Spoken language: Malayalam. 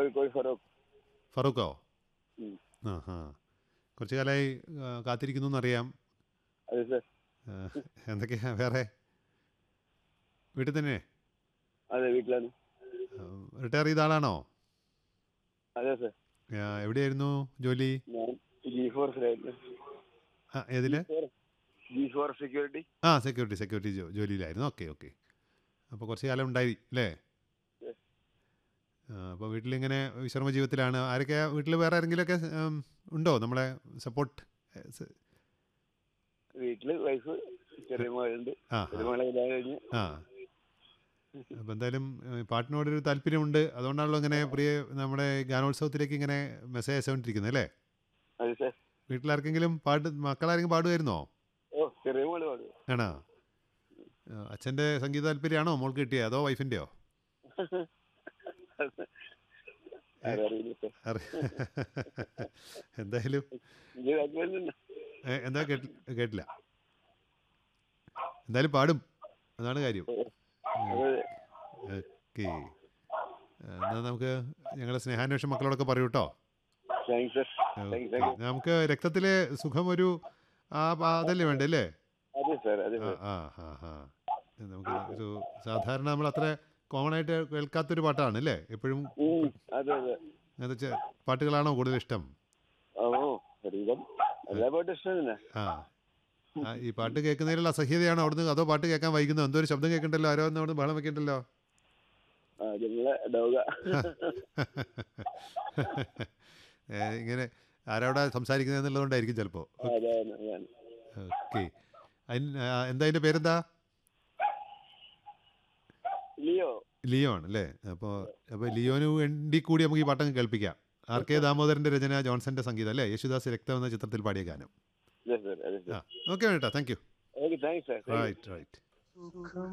കോഴിക്കോട് ഫറൂഖ് ഫറൂഖോ ഉം. ആ ഹാ കുറച്ച് കാലമായി ആ, കാത്തിരിക്കുന്നു എന്നറിയാം അതെ സാർ ആ, എന്തൊക്കെയാ വേറെ വീട്ടിൽ തന്നെ അതെ വീട്ടിലാണ് റിട്ടയർ ചെയ്ത ആളാണോ അതെ സാർ ആ, എവിടെയായിരുന്നു ജോലി ഞാൻ ജി ഫോർസിലായിരുന്നു ആ ഏതിൽ ജി ഫോർ സെക്യൂരിറ്റി ആ സെക്യൂരിറ്റി സെക്യൂരിറ്റി ജോ ജോലിയിലായിരുന്നു ഓക്കെ ഓക്കെ അപ്പോൾ കുറച്ച് കാലം ഉണ്ടായി അല്ലേ Yes. അപ്പോൾ വീട്ടിലിങ്ങനെ വിശ്രമ ജീവിതത്തിലാണ് ആരൊക്കെ വീട്ടിൽ വേറെ ആരെങ്കിലുമൊക്കെ ഉം, ഉണ്ടോ നമ്മളെ സപ്പോർട്ട് വീട്ടില് വൈഫ് ചെറിയ മകളുണ്ട് ആ ചെറിയ മകളെ കല്യാണം കഴിഞ്ഞ് ആ അപ്പോൾ എന്തായാലും ഏഹ്, പാട്ടിനോടൊരു താല്പര്യമുണ്ട് അതുകൊണ്ടാണല്ലോ ഇങ്ങനെ പ്രിയ നമ്മുടെ ഗാനോത്സവത്തിലേക്ക് ഇങ്ങനെ മെസ്സേജ് അയച്ചുകൊണ്ടിരിക്കുന്നത് അല്ലേ അതെ സാർ വീട്ടിലാർക്കെങ്കിലും പാട്ട് മക്കളാരെങ്കിലും പാടുമായിരുന്നോ ഓ ചെറിയ മോള് പാടും ആണോ ആ, അച്ഛൻ്റെ സംഗീത താല്പര്യമാണോ മോൾക്ക് കിട്ടിയത് അതോ വൈഫിൻ്റെയോ അതറിയില്ല സാർ അറി എന്തായാലും ഇത് താല്പര്യം ഏ, എന്താ കേട്ടി കേട്ടില്ല എന്തായാലും പാടും അതാണ് കാര്യം അതെ ഓക്കെ എന്നാൽ നമുക്ക് ഞങ്ങളെ സ്നേഹാന്വേഷണം മക്കളോടൊക്കെ പറയൂ കേട്ടോ താങ്ക്സ് സാർ താങ്ക് ഓക്കെ. നമുക്ക് രക്തത്തിലെ സുഖം ഒരു ആ ആ, അതല്ലേ വേണ്ടേ അല്ലേ അതെ സാർ അതെ ആ സാർ ആ ആ ആ നമുക്ക് ഒരു സാധാരണ നമ്മൾ അത്ര കോമൺ ആയിട്ട് കേൾക്കാത്തൊരു പാട്ടാണ് അല്ലേ എപ്പോഴും ഉം, അതെ അതെ അങ്ങനത്തെ ചെ- പാട്ടുകളാണോ കൂടുതൽ ഇഷ്ടം ഓ ശരീരം എല്ലാ പാട്ടും ഇഷ്ടം തന്നെ ആ ആ, ഈ പാട്ട് കേൾക്കുന്നതിലുള്ള അസഹ്യതയാണോ അവിടുന്ന് അതോ പാട്ട് കേൾക്കാൻ വൈകുന്നത് എന്തോ ഒരു ശബ്ദം കേൾക്കണ്ടല്ലോ ആരോ ഒന്ന് അവിടുന്ന് ബഹളം വെക്കണ്ടല്ലോ ആ ഞങ്ങളെ ഡോഗ ഏ, ഇങ്ങനെ ആരോടാ സംസാരിക്കുന്നത് എന്നുള്ളതുകൊണ്ടായിരിക്കും ചിലപ്പോൾ അതെ അതാണ് ഓക്കെ എന്താ അതിൻ്റെ പേരെന്താ ലിയോ ലിയോ ആണ് അല്ലേ അപ്പോൾ അപ്പോൾ ലിയോന് വേണ്ടി കൂടി നമുക്ക് ഈ പാട്ടങ്ങ് കേൾപ്പിക്കാം ആർ കെ ദാമോദരൻ്റെ രചന ജോൺസന്റെ സംഗീതം അല്ലേ യേശുദാസ് രക്തം എന്ന ചിത്രത്തിൽ പാടിയ ഗാനം അതെ സാർ അതെ ആ സാർ ഓക്കെ വേണ്ട thank you okay thanks sir right right സുഖം